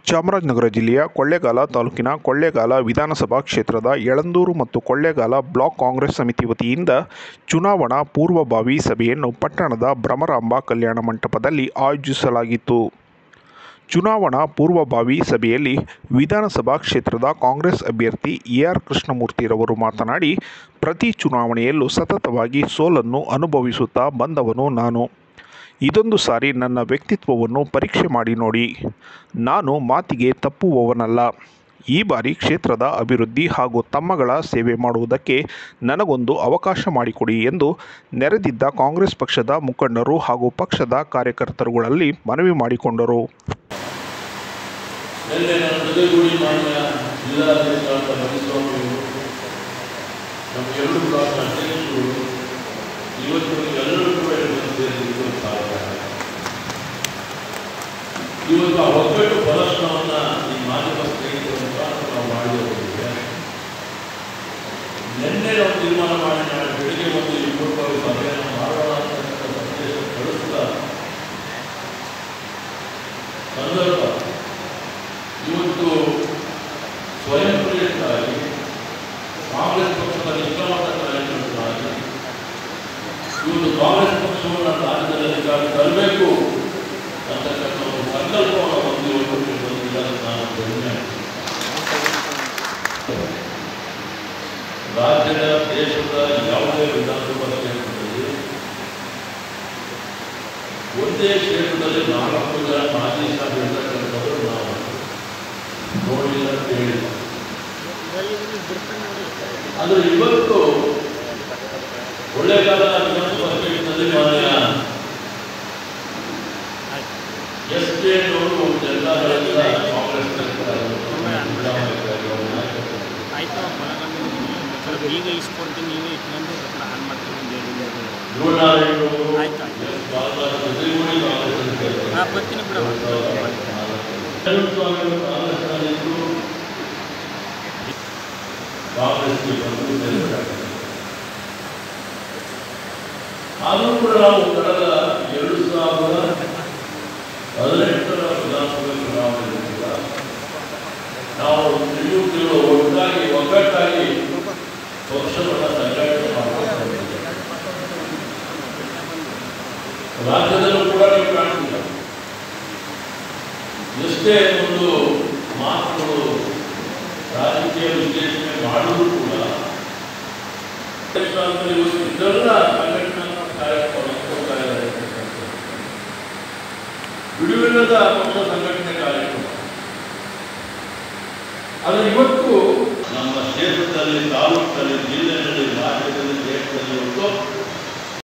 ಚಾಮರಾಜನಗರ ಜಿಲ್ಲೆಯ ಕೊಳ್ಳೇಗಾಲ ತಾಲೂಕಿನ ಕೊಳ್ಳೇಗಾಲ ವಿಧಾನಸಭಾ ಕ್ಷೇತ್ರದ ಯಳಂದೂರು ಮತ್ತು ಕೊಳ್ಳೇಗಾಲ ಬ್ಲಾಕ್ ಕಾಂಗ್ರೆಸ್ ಸಮಿತಿ ವತಿಯಿಂದ ಚುನಾವಣಾ ಪೂರ್ವಭಾವಿ ಸಭೆಯನ್ನು ಪಟ್ಟಣದ ಭ್ರಮರಾಂಬ ಕಲ್ಯಾಣ ಮಂಟಪದಲ್ಲಿ ಆಯೋಜಿಸಲಾಗಿತ್ತು ಚುನಾವಣಾ ಪೂರ್ವಭಾವಿ ಸಭೆಯಲ್ಲಿ ವಿಧಾನಸಭಾ ಕ್ಷೇತ್ರದ ಕಾಂಗ್ರೆಸ್ ಅಭ್ಯರ್ಥಿ ಎಆರ್ ಕೃಷ್ಣಮೂರ್ತಿರವರು ಮಾತನಾಡಿ ಪ್ರತಿ ಚುನಾವಣೆಯಲ್ಲೂ ಸತತವಾಗಿ ಸೋಲನ್ನು ಅನುಭವಿಸುತ್ತಾ ಬಂದವನು ನಾನು ಇದೊಂದು ಸಾರಿ ನನ್ನ ವ್ಯಕ್ತಿತ್ವವನ್ನು ಪರೀಕ್ಷೆ ಮಾಡಿ ನೋಡಿ ನಾನು ಮಾತಿಗೆ ತಪ್ಪುವವನಲ್ಲ ಈ ಬಾರಿ ಕ್ಷೇತ್ರದ ಅಭಿವೃದ್ಧಿ ಹಾಗೂ ತಮ್ಮಗಳ ಸೇವೆ ಮಾಡುವುದಕ್ಕೆ ನನಗೊಂದು ಅವಕಾಶ ಮಾಡಿಕೊಡಿ ಎಂದು ನೆರೆದಿದ್ದ ಕಾಂಗ್ರೆಸ್ ಪಕ್ಷದ ಮುಖಂಡರು ಹಾಗೂ ಪಕ್ಷದ ಕಾರ್ಯಕರ್ತರುಗಳಲ್ಲಿ ಮನವಿ ಮಾಡಿಕೊಂಡರು ನಿನ್ನೆ ನನ್ನ ಜೊತೆಗೂಡಿ ಮಾನ್ಯ ಜಿಲ್ಲಾಧ್ಯಕ್ಷರಾದ ಮರಿಸ್ವಾಮಿಯವರು ನಮ್ಮ ಎರಡು ಬ್ಲಾಕ್ನ ಅಧ್ಯಕ್ಷರು ಇವತ್ತು ಎಲ್ಲರೂ ಕೂಡ ಇದನ್ನು ಸೇರಿದ್ದು ಸಾಧ್ಯ ಇವತ್ತು ಆ ಒಗ್ಗಟ್ಟು ಪ್ರದರ್ಶನವನ್ನು ಈ ಮಾಧ್ಯಮ ಸ್ನೇಹಿತರ ಮುಖಾಂತರ ನಾವು ಮಾಡಿರೋದಕ್ಕೆ ನಿನ್ನೆ ನಾವು ತೀರ್ಮಾನ ಮಾಡಿ ನಾಳೆ ಬೆಳಿಗ್ಗೆ ಒಂದು ಈ ಪೂರ್ವಭಾವಿ ಸಭೆಯನ್ನು ಮಾಡೋಣ ಅಂತಕ್ಕಂಥ ಸಂದೇಶ ಕಳಿಸಿದ ಸಂದರ್ಭ ಇವತ್ತು ಸ್ವಯಂ ಪ್ರೇರಿತರಾಗಿ ಕಾಂಗ್ರೆಸ್ ಪಕ್ಷದ ನಿಷ್ಠಾವಂತ ಕಾರ್ಯಕರ್ತರಾಗಿ ಇವತ್ತು ಕಾಂಗ್ರೆಸ್ ಪಕ್ಷವನ್ನು ರಾಜ್ಯದಲ್ಲಿ ಅಧಿಕಾರ ತರಬೇಕು ಅಂತಕ್ಕಂಥ ಒಂದು ಸಂಕಲ್ಪವನ್ನು ಹೊಂದಿರುವುದು ಬಂದಿಲ್ಲ ಅಂತ ನಾನು ಹೆಮ್ಮೆ ರಾಜ್ಯದ ದೇಶದ ಯಾವುದೇ ವಿಧಾನಸಭಾ ಕ್ಷೇತ್ರದಲ್ಲಿ ಒಂದೇ ಕ್ಷೇತ್ರದಲ್ಲಿ ನಾಲ್ಕು ಜನ ಮಾಜಿ ಶಾಸಕರು ನಾವು ನೋಡಿಲ್ಲ ಕೇಳಿಲ್ಲ ಆದರೆ ಇವತ್ತು ಒಳ್ಳೆಗಾಲ ವಿಧಾನಸಭಾ ಕ್ಷೇತ್ರದಲ್ಲಿ ಮಾನ್ಯ ಎಸ್ ಕೆ ಅವರು ಎಲ್ಲ ರೈತರ ಕಾಂಗ್ರೆಸ್ ಆಯ್ತು ಹೊಲಗಮ್ಮಿ ಈಗ ಇಸ್ಕೊಡ್ತೀನಿ ನೀವೇ ಇಟ್ಕೊಂಡು ಆನ್ ಮಾಡ್ತೀನಿ ಅಂತ ಹೇಳಿ ಧ್ರುವನಾರಾಯಣವರು ಆಯ್ತು, ಆಯ್ತು. ಎಸ್ ಬಾಲರಾಜ ಜೊತೆಗೂಡಿ ಕಾಂಗ್ರೆಸ್ ಅಂತ ಹಾಂ ಬರ್ತೀನಿ ಬಿಡವ ಸ್ವಾಮಿಗಳು ಕಾಂಗ್ರೆಸ್ನಲ್ಲಿದ್ದು ಕಾಂಗ್ರೆಸ್ಗೆ ಬಂದು ಸೇರ್ಪಡೆಯಾಗಿದ್ದಾರೆ. ಆದರೂ ಕೂಡ ನಾವು ಕಳೆದ ಎರಡು ಸಾವಿರದ ಹದಿನೆಂಟರ ವಿಧಾನಸಭೆ ಚುನಾವಣೆಯಲ್ಲಿ ಕೂಡ ನಾವು ತಿಳಿಯುತ್ತಿರುವ ಒಟ್ಟಾಗಿ ಒಗ್ಗಟ್ಟಾಗಿ ಪಕ್ಷವನ್ನು ಸಂಘಟನೆ ಮಾಡಿಕೊಂಡಿದ್ದೇವೆ ರಾಜ್ಯದಲ್ಲೂ ಕೂಡ ನೀವು ಕಾಣ್ತಿಲ್ಲ ಎಷ್ಟೇ ಒಂದು ಮಾತುಗಳು ರಾಜಕೀಯ ವಿಶ್ಲೇಷಣೆ ಮಾಡಿದ್ರು ಕೂಡ ಇದೆಲ್ಲ ಸಂಘಟನಾ ಕಾರ್ಯಕ್ರಮ ಹೋಗ್ತಾ ಇದ್ದಾರೆ ಬಿಡುವಿಲ್ಲದ ಪಕ್ಷ ಸಂಘಟನೆ ಕಾರ್ಯಕ್ರಮ ಆದರೆ ಇವತ್ತು ನಮ್ಮ ಕ್ಷೇತ್ರದಲ್ಲಿ ತಾಲೂಕಿನಲ್ಲಿ ಜಿಲ್ಲೆಯಲ್ಲಿ ರಾಜ್ಯದಲ್ಲಿ ದೇಶದಲ್ಲಿ ಇವತ್ತು